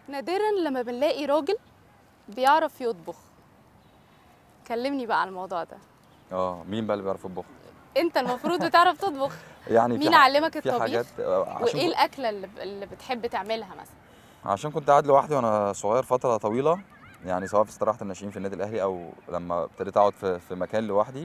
نادرا لما بنلاقي راجل بيعرف يطبخ كلمني بقى عن الموضوع ده اه مين بقى اللي بيعرف يطبخ انت المفروض بتعرف تطبخ يعني في مين ح- علمك في الطبيخ حاجات آه، عشان وايه كنت- الاكله اللي, اللي بتحب تعملها مثلا عشان كنت قاعد لوحدي وانا صغير فتره طويله يعني سواء في استراحه الناشئين في النادي الاهلي او لما ابتديت اقعد في, في مكان لوحدي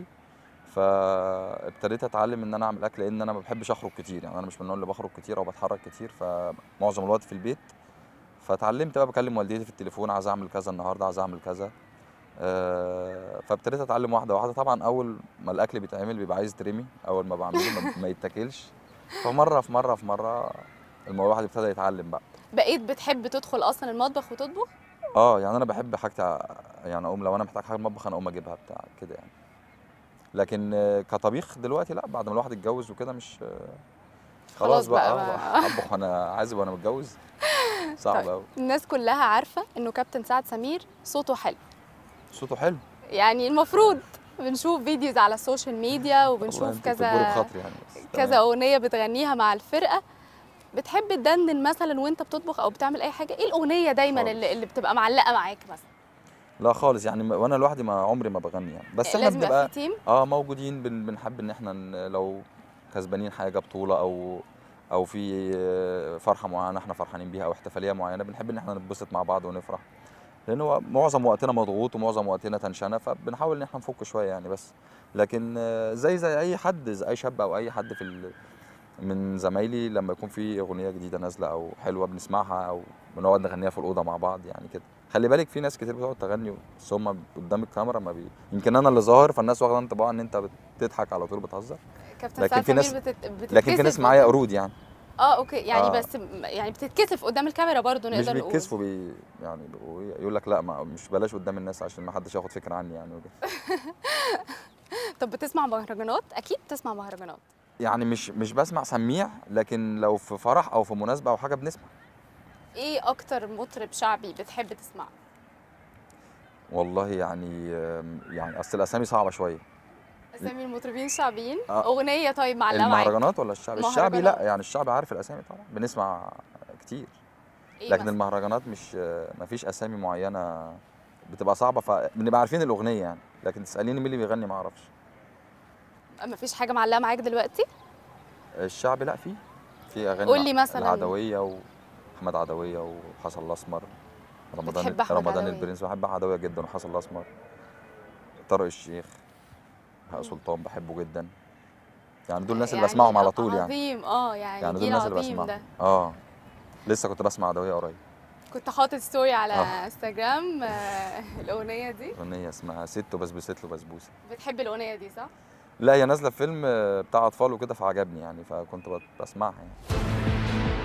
فابتديت اتعلم ان انا اعمل اكل لان انا ما بحبش اخرج كتير يعني انا مش من النوع اللي بخرج كتير او بتحرك كتير فمعظم الوقت في البيت فتعلمت بقى بكلم والدتي في التليفون عايز اعمل كذا النهارده عايز اعمل كذا آه، فابتديت اتعلم واحده واحده طبعا اول ما الاكل بيتعمل بيبقى عايز ترمي اول ما بعمله ما- ما يتاكلش فمره في مره في مره الموضوع الواحد ابتدى يتعلم بقى بقيت بتحب تدخل اصلا المطبخ وتطبخ اه يعني انا بحب حاجتي ع- يعني اقوم لو انا محتاج حاجه المطبخ انا اقوم اجيبها بتاع كده يعني لكن آه، كطبيخ دلوقتي لا بعد ما الواحد اتجوز وكده مش آه، خلاص خلاص بقى بقى, ما- آه، اطبخ وانا عازب وانا متجوز صعب طيب. قوي الناس كلها عارفه انه كابتن سعد سمير صوته حلو صوته حلو يعني المفروض بنشوف فيديوز على السوشيال ميديا والله وبنشوف انت بتجبري كذا بخاطري يعني بس كذا تمام. اغنيه بتغنيها مع الفرقه بتحب تدندن مثلا وانت بتطبخ او بتعمل اي حاجه ايه الاغنيه دايما خالص. اللي, اللي بتبقى معلقه معاك مثلا لا خالص يعني ما- وانا لوحدي ما عمري ما بغني يعني بس احنا لازم يبقى بنبقى في تيم اه موجودين بن- بنحب ان احنا ن- لو كسبانين حاجه بطوله او او في آه، فرحه معينه احنا فرحانين بيها او احتفاليه معينه بنحب ان احنا نتبسط مع بعض ونفرح لان هو معظم وقتنا مضغوط ومعظم وقتنا تنشنه فبنحاول ان احنا نفك شويه يعني بس لكن آه، زي زي اي حد زي اي شاب او اي حد في ال... من زمايلي لما يكون في اغنيه جديده نازله او حلوه بنسمعها او بنقعد نغنيها في الاوضه مع بعض يعني كده خلي بالك في ناس كتير بتقعد تغني بس هم قدام الكاميرا ما بي... يمكن انا اللي ظاهر فالناس واخده انطباع ان انت بتضحك على طول بتهزر كابتن لكن سعد في ناس- سمير بتت... لكن في ناس بتتكسف معايا قدام- قرود يعني اه اوكي يعني آه. بس م- يعني بتتكسف قدام الكاميرا برضو مش نقدر نقول بيتكسفوا بي يعني بيبقوا إيه، يقول لك لا ما مش بلاش قدام الناس عشان ما حدش ياخد فكره عني يعني وكده طب بتسمع مهرجانات اكيد بتسمع مهرجانات يعني مش مش بسمع سميع لكن لو في فرح او في مناسبه او حاجه بنسمع ايه اكتر مطرب شعبي بتحب تسمعه والله يعني آم، يعني اصل الاسامي صعبه شويه اسامي المطربين الشعبيين آه. اغنيه طيب معلقه معاك المهرجانات ولا الشعبي الشعبي لا مهرجانات. يعني الشعبي عارف الاسامي طبعا بنسمع كتير إيه لكن مثلاً؟ المهرجانات مش ما فيش اسامي معينه بتبقى صعبه فبنبقى عارفين الاغنيه يعني لكن تساليني مين اللي بيغني ما اعرفش مفيش حاجه معلقه معاك دلوقتي الشعبي لا في في اغاني قول مع- لي مثلاً. العدويه واحمد عدويه وحسن الاسمر رمضان بتحب أحمد رمضان عدوية. البرنس بحب عدويه جدا وحسن الاسمر طارق الشيخ بهاء سلطان بحبه جدا يعني دول الناس اللي يعني بسمعهم على طول يعني عظيم اه يعني, يعني دول جيل الناس اللي عظيم بسمعهم ده اه لسه كنت بسمع عدويه قريب كنت حاطط ستوري على آه. انستغرام آه الاغنيه دي اغنيه اسمها ست وبسبست له بسبوسه بتحب الاغنيه دي صح لا هي نازله في فيلم آه، بتاع اطفال وكده فعجبني يعني فكنت بت- بسمعها يعني